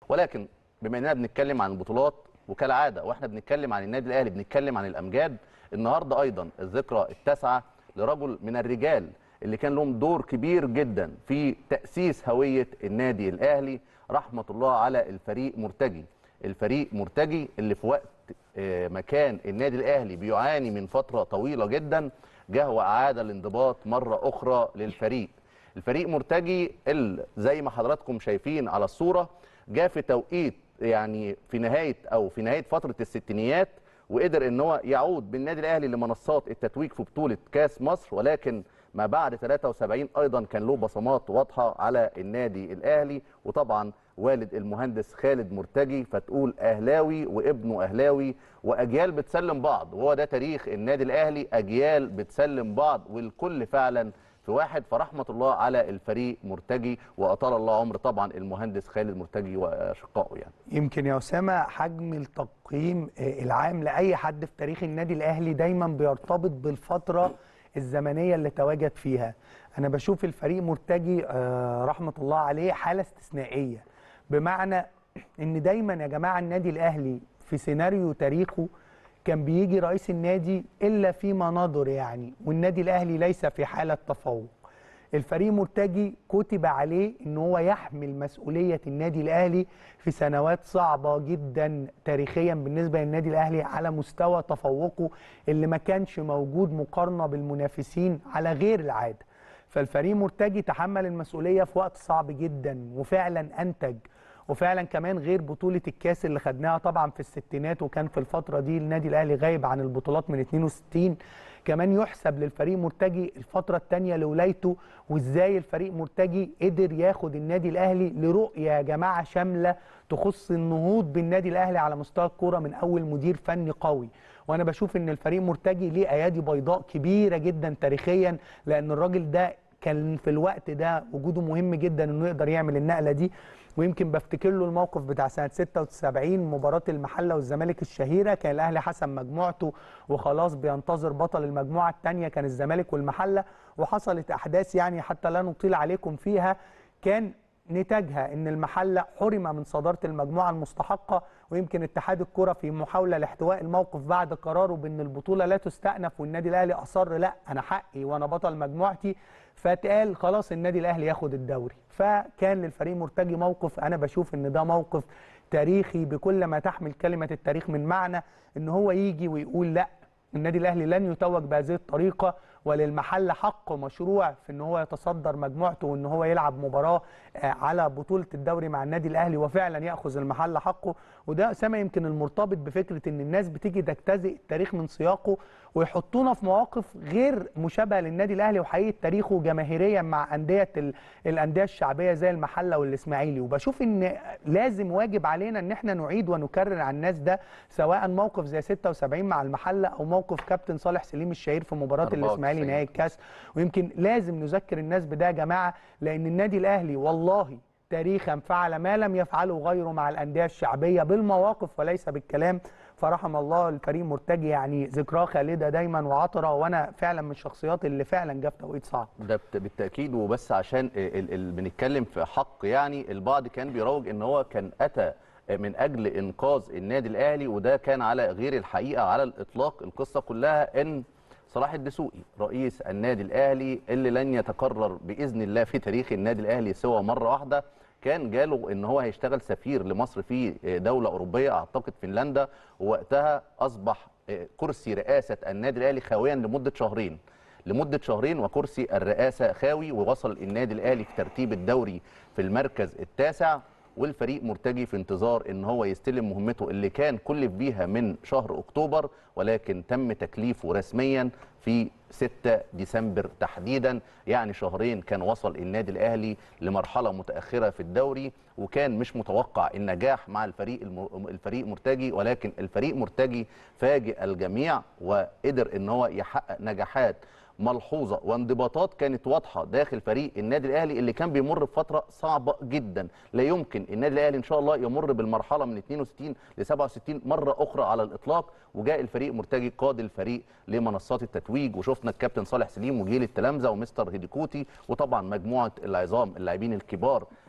ولكن بما اننا بنتكلم عن البطولات وكالعاده واحنا بنتكلم عن النادي الاهلي بنتكلم عن الامجاد النهارده ايضا الذكرى التاسعه لرجل من الرجال اللي كان لهم دور كبير جدا في تاسيس هويه النادي الاهلي رحمه الله على الفريق مرتجي الفريق مرتجي اللي في وقت آه، مكان النادي الاهلي بيعاني من فتره طويله جدا جه واعاد الانضباط مره اخرى للفريق الفريق مرتجي اللي زي ما حضراتكم شايفين على الصوره جاء في توقيت يعني في نهايه او في نهايه فتره الستينيات وقدر ان هو يعود بالنادي الاهلي لمنصات التتويج في بطوله كاس مصر ولكن ما بعد 73 ايضا كان له بصمات واضحه على النادي الاهلي وطبعا والد المهندس خالد مرتجي فتقول اهلاوي وابنه اهلاوي واجيال بتسلم بعض وهو ده تاريخ النادي الاهلي اجيال بتسلم بعض والكل فعلا في واحد فرحمه الله على الفريق مرتجي واطال الله عمر طبعا المهندس خالد مرتجي واشقائه يعني يمكن يا اسامه حجم التقييم آه، العام لاي حد في تاريخ النادي الاهلي دايما بيرتبط بالفتره الزمنيه اللي تواجد فيها انا بشوف الفريق مرتجي آه، رحمه الله عليه حاله استثنائيه بمعنى ان دايما يا جماعه النادي الاهلي في سيناريو تاريخه كان بيجي رئيس النادي الا فيما نظر يعني والنادي الاهلي ليس في حاله تفوق الفريق مرتجي كتب عليه ان هو يحمل مسؤوليه النادي الاهلي في سنوات صعبه جدا تاريخيا بالنسبه للنادي الاهلي على مستوى تفوقه اللي ما كانش موجود مقارنه بالمنافسين على غير العاده فالفريق مرتجي تحمل المسؤوليه في وقت صعب جدا وفعلا انتج وفعلا كمان غير بطوله الكاس اللي خدناها طبعا في الستينات وكان في الفتره دي النادي الاهلي غايب عن البطولات من 62 كمان يحسب للفريق مرتجي الفتره الثانيه لولايته وازاي الفريق مرتجي قدر ياخد النادي الاهلي لرؤيه يا جماعه شامله تخص النهوض بالنادي الاهلي على مستوى الكوره من اول مدير فني قوي وانا بشوف ان الفريق مرتجي ليه ايادي بيضاء كبيره جدا تاريخيا لان الراجل ده كان في الوقت ده وجوده مهم جدا انه يقدر يعمل النقله دي ويمكن بفتكر له الموقف بتاع سنه 76 مباراه المحله والزمالك الشهيره كان الاهلي حسم مجموعته وخلاص بينتظر بطل المجموعه الثانيه كان الزمالك والمحله وحصلت احداث يعني حتى لا نطيل عليكم فيها كان نتاجها ان المحله حرم من صداره المجموعه المستحقه ويمكن اتحاد الكره في محاوله لاحتواء الموقف بعد قراره بان البطوله لا تستأنف والنادي الاهلي اصر لا انا حقي وانا بطل مجموعتي فاتقال خلاص النادي الاهلي ياخد الدوري فكان للفريق مرتجي موقف انا بشوف ان ده موقف تاريخي بكل ما تحمل كلمه التاريخ من معنى ان هو يجي ويقول لا النادي الاهلي لن يتوج بهذه الطريقه وللمحل حق مشروع في ان هو يتصدر مجموعته وان هو يلعب مباراه آه، على بطوله الدوري مع النادي الاهلي وفعلا ياخذ المحل حقه وده اسامه يمكن المرتبط بفكره ان الناس بتيجي تجتزئ التاريخ من سياقه ويحطونا في مواقف غير مشابهه للنادي الاهلي وحقيقه تاريخه جماهيريا مع انديه ال- الانديه الشعبيه زي المحله والاسماعيلي وبشوف ان لازم واجب علينا ان احنا نعيد ونكرر على الناس ده سواء موقف زي 76 مع المحله او موقف كابتن صالح سليم الشهير في مباراه 94. الاسماعيلي نهائي الكاس ويمكن لازم نذكر الناس بده يا جماعه لان النادي الاهلي والله تاريخا فعل ما لم يفعله غيره مع الانديه الشعبيه بالمواقف وليس بالكلام فرحم الله الفريق مرتجي يعني ذكراه خالده دايما وعطره وانا فعلا من الشخصيات اللي فعلا جه في توقيت صعب ده بت- بالتاكيد وبس عشان ال- ال- بنتكلم في حق يعني البعض كان بيروج ان هو كان اتى من اجل انقاذ النادي الاهلي وده كان على غير الحقيقه على الاطلاق القصه كلها ان صلاح الدسوقي رئيس النادي الاهلي اللي لن يتكرر باذن الله في تاريخ النادي الاهلي سوى مره واحده كان جاله ان هو هيشتغل سفير لمصر في دوله اوروبيه اعتقد فنلندا ووقتها اصبح كرسي رئاسه النادي الاهلي خاويا لمده شهرين لمده شهرين وكرسي الرئاسه خاوي ووصل النادي الاهلي في ترتيب الدوري في المركز التاسع والفريق مرتجي في انتظار ان هو يستلم مهمته اللي كان كلف بيها من شهر اكتوبر ولكن تم تكليفه رسميا في 6 ديسمبر تحديدا يعني شهرين كان وصل النادي الاهلي لمرحله متاخره في الدوري وكان مش متوقع النجاح مع الفريق الم- الفريق مرتجي ولكن الفريق مرتجي فاجئ الجميع وقدر ان هو يحقق نجاحات ملحوظه وانضباطات كانت واضحه داخل فريق النادي الاهلي اللي كان بيمر بفتره صعبه جدا لا يمكن النادي الاهلي ان شاء الله يمر بالمرحله من 62 ل 67 مره اخرى على الاطلاق وجاء الفريق مرتجي قاد الفريق لمنصات التتويج وشفنا الكابتن صالح سليم وجيل التلامذه ومستر هيديكوتي وطبعا مجموعه العظام اللاعبين الكبار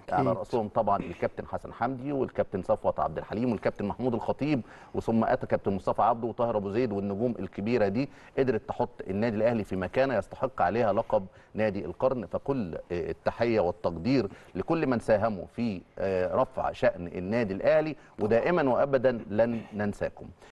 على راسهم طبعا الكابتن حسن حمدي والكابتن صفوت عبد الحليم والكابتن محمود الخطيب وثم اتى كابتن مصطفى عبده وطاهر ابو زيد والنجوم الكبيره دي قدرت تحط النادي الاهلي في مكانه يستحق عليها لقب نادي القرن فكل آه، التحيه والتقدير لكل من ساهموا في آه، رفع شان النادي الاهلي ودائما وابدا لن ننساكم